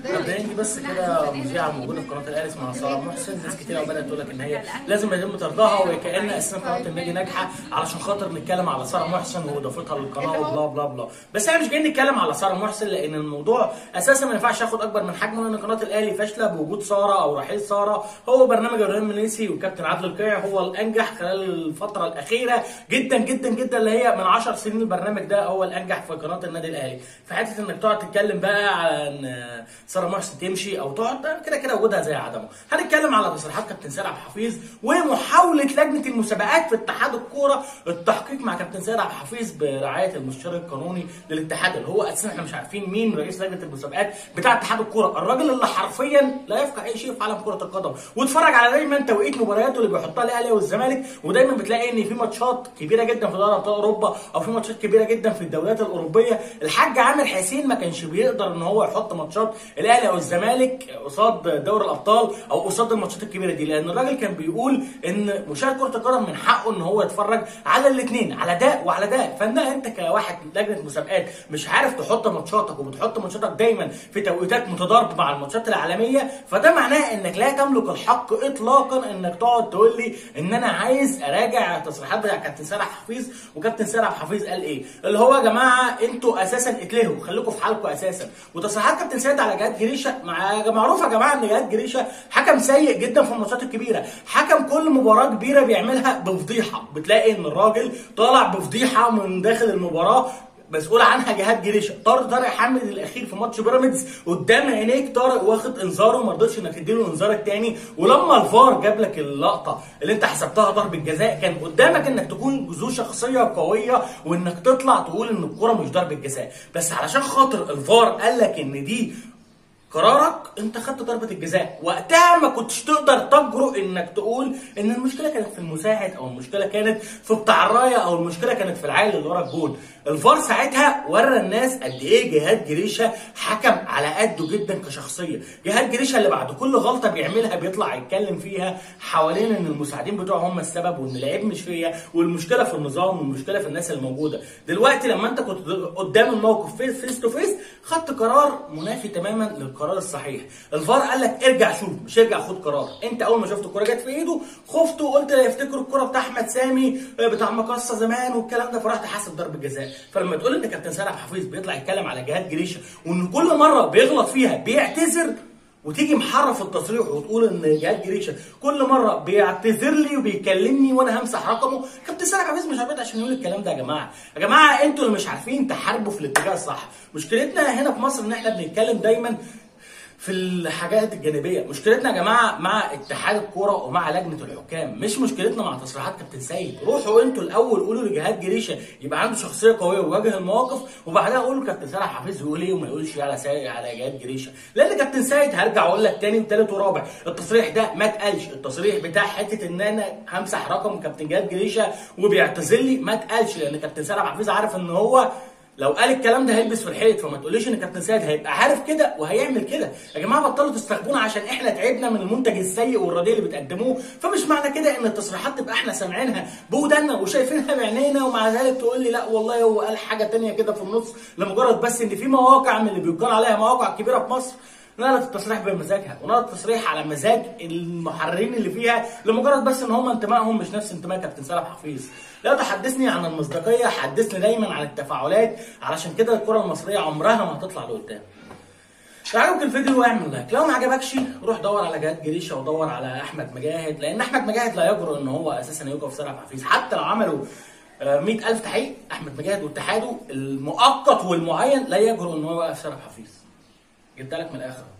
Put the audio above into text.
مبدئيا دي بس كده مذيعه موجوده في قناه الاهلي اسمها ساره محسن ناس كتير قوي بدات تقول لك ان هي لازم يتم طردها وكان اساسا قناه النادي ناجحه علشان خاطر نتكلم على ساره محسن واضافتها للقناه وبلا بلا بلا بس احنا مش جايين نتكلم على ساره محسن لان الموضوع اساسا ما ينفعش ياخد اكبر من حجمه لان قناه الاهلي فاشله بوجود ساره او رحيل ساره هو برنامج ابراهيم منيسي والكابتن عادل القيع هو الانجح خلال الفتره الاخيره جدا جدا جدا اللي هي من 10 سنين البرنامج ده هو الانجح في قناه النادي الاهلي في حته انك تقعد تتكلم بقى على ان ساره محسن تمشي او تقعد ده كده كده وجودها زي عدمه هنتكلم على تصريحات كابتن سيد عبد الحفيظ ومحاوله لجنه المسابقات في اتحاد الكوره التحقيق مع كابتن سيد عبد الحفيظ برعايه المستشار القانوني للاتحاد اللي هو اساسا احنا مش عارفين مين رئيس لجنه المسابقات بتاع اتحاد الكوره الراجل اللي حرفيا لا يفقه اي شيء في عالم كره القدم واتفرج على دايما توقيت مبارياته اللي بيحطها الاهلي والزمالك ودايما بتلاقي ان في ماتشات كبيره جدا في دوري ابطال اوروبا او في ماتشات كبيره جدا في الدوريات الاوروبيه الحاج عامر حسين ما كانش بيقدر ان هو يحط ماتشات الاهلي او الزمالك قصاد دوري الابطال او قصاد الماتشات الكبيره دي لان الراجل كان بيقول ان مشاهد كره القدم من حقه ان هو يتفرج على الاثنين على ده وعلى ده فان انت كواحد لجنه مسابقات مش عارف تحط ماتشاتك وبتحط ماتشاتك دايما في توقيتات متضاربه مع الماتشات العالميه فده معناه انك لا تملك الحق اطلاقا انك تقعد تقول لي ان انا عايز اراجع التصريحات بتاع كابتن سامح حفيظ وكابتن سامح حفيظ قال ايه اللي هو يا جماعه انتوا اساسا اتلهوا خليكم في حالكم اساسا وتصريحات كابتن سيد على جهاد جريشه مع معروف يا جماعه ان جهاد جريشه حكم سيء جدا في الماتشات الكبيره حكم كل مباراه كبيره بيعملها بفضيحه بتلاقي ان الراجل طالع بفضيحه من داخل المباراه مسؤول عنها جهاد جريشه طارق طارق حامد الاخير في ماتش بيراميدز قدام عينيك طارق واخد انذاره وما رضيتش انك تديله الانذار الثاني ولما الفار جاب لك اللقطه اللي انت حسبتها ضربه جزاء كان قدامك انك تكون ذو شخصيه قويه وانك تطلع تقول ان الكره مش ضربه جزاء بس علشان خاطر الفار قال لك ان دي قرارك انت خدت ضربه الجزاء وقتها ما كنتش تقدر تجرؤ انك تقول ان المشكله كانت في المساعد او المشكله كانت في بتاع الرايه او المشكله كانت في العيل اللي ورا الجول الفار ساعتها ورى الناس قد ايه جهاد جريشه حكم على قده جدا كشخصيه جهاد جريشه اللي بعد كل غلطه بيعملها بيطلع يتكلم فيها حوالين ان المساعدين بتوعه هم السبب وان العيب مش فيا والمشكله في النظام والمشكله في الناس الموجوده دلوقتي لما انت كنت قدام الموقف فيس, فيس تو فيس خدت قرار منافي تماما للقرار الصحيح الفار قال لك ارجع شوف مش ارجع خد قرار انت اول ما شفت الكره جت في ايده خفت وقلت لا يفتكروا الكره بتاع احمد سامي بتاع مقصه زمان والكلام ده فرحت حاسب ضربه جزاء فلما تقول ان كابتن سامح حفيظ بيطلع يتكلم على جهاد جريشه وان كل مره بيغلط فيها بيعتذر وتيجي محرف التصريح وتقول ان جهاد جريشه كل مره بيعتذر لي وبيكلمني وانا همسح رقمه كابتن سامح حفيظ مش عارف عشان يقول الكلام ده يا جماعه يا جماعه انتوا اللي مش عارفين تحاربوا في الاتجاه الصح مشكلتنا هنا في مصر ان احنا بنتكلم دايما في الحاجات الجانبيه مشكلتنا يا جماعه مع اتحاد الكوره ومع لجنه الحكام مش مشكلتنا مع تصريحات كابتن سيد روحوا انتوا الاول قولوا لجهاد جريشه يبقى عنده شخصيه قويه ويواجه المواقف وبعدها قولوا كابتن سامح حفيظ يقول ايه وما يقولش على سيد على جهاد جريشه لان كابتن سيد هرجع اقول لك تاني وتالت ورابع التصريح ده ما اتقالش التصريح بتاع حته ان انا همسح رقم كابتن جهاد جريشه وبيعتذر لي ما اتقالش لان كابتن سامح حفيظ عارف ان هو لو قال الكلام ده هيلبس في الحيط فما تقوليش ان كابتن سيد هيبقى عارف كده وهيعمل كده يا جماعه بطلوا تستخدمونا عشان احنا تعبنا من المنتج السيء والرديء اللي بتقدموه فمش معنى كده ان التصريحات تبقى احنا سامعينها بودنا وشايفينها بعينينا ومع ذلك تقول لي لا والله هو قال حاجه تانية كده في النص لمجرد بس ان في مواقع من اللي بيقال عليها مواقع كبيره في مصر نقلت التصريح بمزاجها ونقلت التصريح على مزاج المحررين اللي فيها لمجرد بس ان هم انتمائهم مش نفس انتماء كابتن سلام حفيظ لا تحدثني عن المصداقيه حدثني دايما عن التفاعلات علشان كده الكره المصريه عمرها ما هتطلع لقدام لو عجبك الفيديو اعمل لايك لو ما عجبكش روح دور على جهاد جريشه ودور على احمد مجاهد لان احمد مجاهد لا يجرؤ ان هو اساسا يوقف سلام حفيظ حتى لو عملوا مئة ألف تحقيق أحمد مجاهد واتحاده المؤقت والمعين لا يجرؤ إن هو يوقف سلام حفيظ جبت لك من الآخر